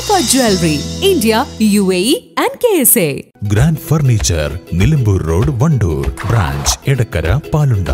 Jewelry, India, UAE, and KSA. Grand furniture Nilambur road Wandoor branch Edakkara Palunda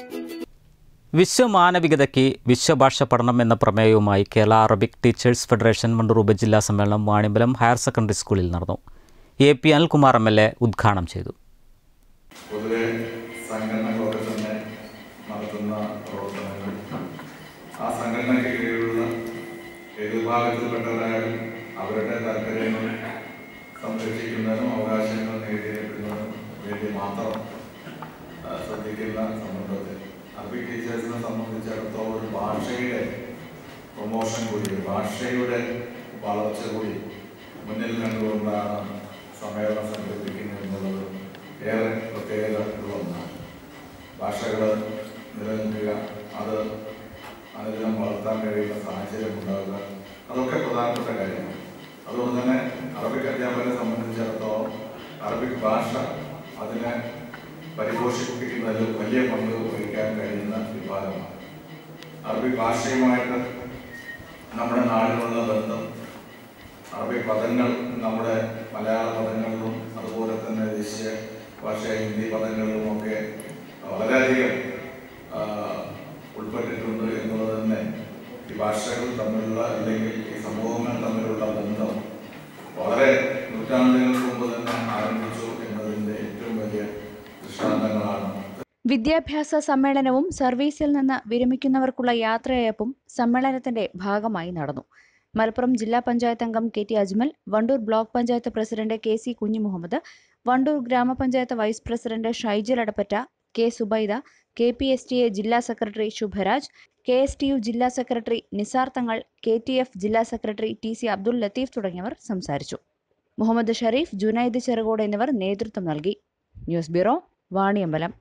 വിശ്വമാനവികതയ്ക്ക് വിശ്വഭാഷ പഠനം എന്ന പ്രമേയവുമായി Kerala Arabic teachers federation Wandoor ഉപജില്ലാ സമ്മേളനം വാണിമ്പലം ഹയർ സെക്കൻഡറി സ്കൂളിൽ നടന്നു A P Anilkumar M L A ഉദ്ഘാടനം ചെയ്തു പൊതുവെ സംഘടനകളൊക്കെ തന്നെ നടത്തുന്ന പ്രവർത്തനങ്ങൾ ആ സംഘടനയ്ക്ക് കീഴിലുള്ള ഏത് വിഭാഗത്തിൽപ്പെട്ടവരായാലും അവരുടെ താല്പര്യങ്ങൾ സംരക്ഷിക്കുന്നതിനും അവകാശങ്ങൾ നേടിയെടുക്കുന്നതിനും വേണ്ടി മാത്രം ആ, ശ്രദ്ധിക്കുന്ന സന്ദർഭത്തിൽ അറബിക് ടീച്ചേഴ്സിനെ സംബന്ധിച്ചിടത്തോളം ഒരു ഭാഷയുടെ പ്രൊമോഷൻ കൂടി ഒരു ഭാഷയുടെ വളർച്ച കൂടി മുന്നിൽ കണ്ടുകൊണ്ടാണ് സമ്മേളനം സംഘടിപ്പിക്കുന്നത് എന്നുള്ളത് ഏറെ പ്രത്യേകത ഉള്ള ഒന്നാണ് ഭാഷകൾ നിലനിൽക്കുക അത് അനുദിനം വളർത്താൻ കഴിയുന്ന സാഹചര്യം ഉണ്ടാവുക അതൊക്കെ പ്രധാനപ്പെട്ട കാര്യമാണ് അതുകൊണ്ട് തന്നെ അറബിക് അധ്യാപകരെ സംബന്ധിച്ചിടത്തോളം അറബിക് ഭാഷ അതിനെ പരിപോഷിപ്പിക്കുന്നതിൽ വലിയ പങ്ക് വഹിക്കാൻ കഴിയുന്ന വിഭാഗമാണ് അറബിക് ഭാഷയുമായിട്ട് നമ്മുടെ നാടിനുള്ള ബന്ധം അറബിക് പദങ്ങൾ നമ്മുടെ മലയാള പദങ്ങളിലും അതുപോലെ തന്നെ ദേശീയ ഭാഷ ഹിന്ദി പദങ്ങളിലും ഒക്കെ വളരെയധികം ആ, ഉൾപ്പെട്ടിട്ടുണ്ട് എന്നുള്ളത് തന്നെ ഈ ഭാഷകൾ തമ്മിലുള്ള അല്ലെങ്കിൽ ഈ സമൂഹങ്ങൾ തമ്മിലുള്ള ബന്ധം വളരെ നൂറ്റാണ്ടുകൾക്ക് മുമ്പ് തന്നെ ആരംഭിച്ചു എന്നതിൻ്റെ ഏറ്റവും വലിയ ദൃഷ്ടാന്തങ്ങളാണ് വിദ്യാഭ്യാസ സമ്മേളനവും സർവീസിൽ നിന്ന് വിരമിക്കുന്നവർക്കുള്ള യാത്രയയപ്പും സമ്മേളനത്തിന്റെ ഭാഗമായി നടന്നു മലപ്പുറം ജില്ലാ പഞ്ചായത്ത് അംഗം K T Ajmal Wandoor block panchayat president K C Kunjimuhammad Wandoor ഗ്രാമപഞ്ചായത്ത് vice president Shaijal Adappatta K Zubaida K P S T A ജില്ലാ secretary Shubharaj K S T U ജില്ലാ secretary Nisar Thangal K T F ജില്ലാ secretary T C Abdul Latheef തുടങ്ങിയവർ സംസാരിച്ചു മുഹമ്മദ് ഷരീഫ് ജുനൈദ് ചെറുകോട് എന്നിവർ നേതൃത്വം നൽകി ന്യൂസ് ബ്യൂറോ വാണിയമ്പലം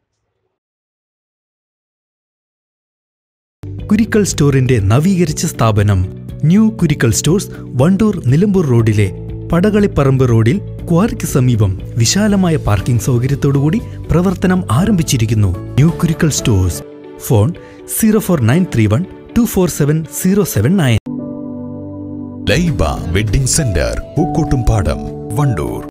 കുരിക്കൽ സ്റ്റോറിന്റെ നവീകരിച്ച സ്ഥാപനം ന്യൂ കുരിക്കൽ സ്റ്റോഴ്സ് വണ്ടൂർ നിലമ്പൂർ റോഡിലെ പടകളിപ്പറമ്പ് റോഡിൽ ക്വാറിക്ക് സമീപം വിശാലമായ പാർക്കിംഗ് സൗകര്യത്തോടുകൂടി പ്രവർത്തനം ആരംഭിച്ചിരിക്കുന്നു new Kurikkal stores phone zero four nine three one two four seven zero seven nine Laiba wedding centre Pookkottumpadam Wandoor